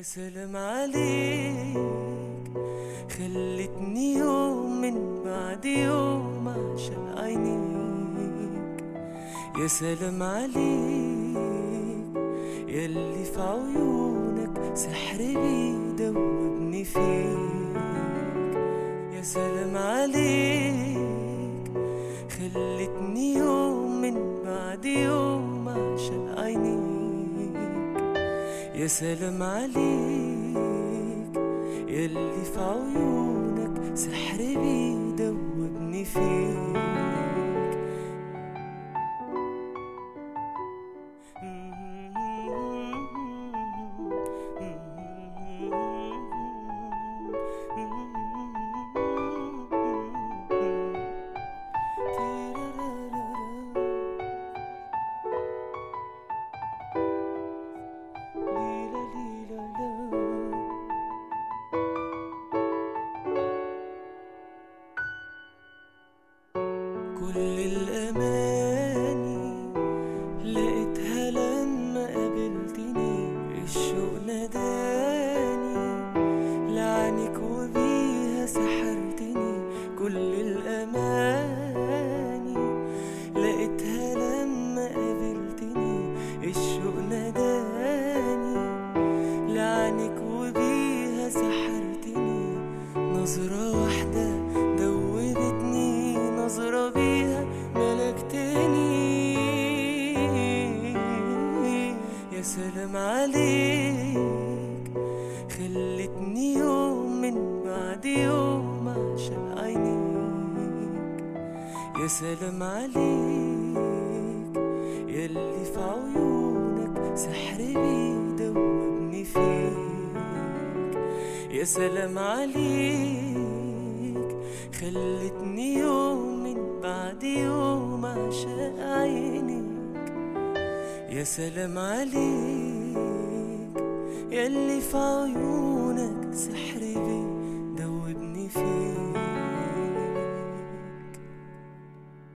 سلام عليك خلتني يوم من بعد يوم عشان عينيك يا سلام عليك ياللي في عيونك سحر بيدوبني فيك يا سلام عليك خلتني يوم من بعد يوم عشان عينيك يا سلام عليك ياللي في عيونك سحر بيدوبني فيك كل الأماني لقيتها لما قابلتني الشوق ناداني لعنك وبيها سحرتني كل الأماني لقيتها لما قابلتني الشوق ناداني لعنك وبيها سحرتني نظرة واحدة دوبتني نظرة بيها ملكتني يا سلام عليك خلتني يوم من بعد يوم عشان عينيك يا سلام عليك ياللي في عيونك سحر بيدوبني فيك يا سلام عليك خلتني يوم من بعد يوم عشان عينيك يا سلام عليك ياللي في عيونك سحر بيدوبني فيك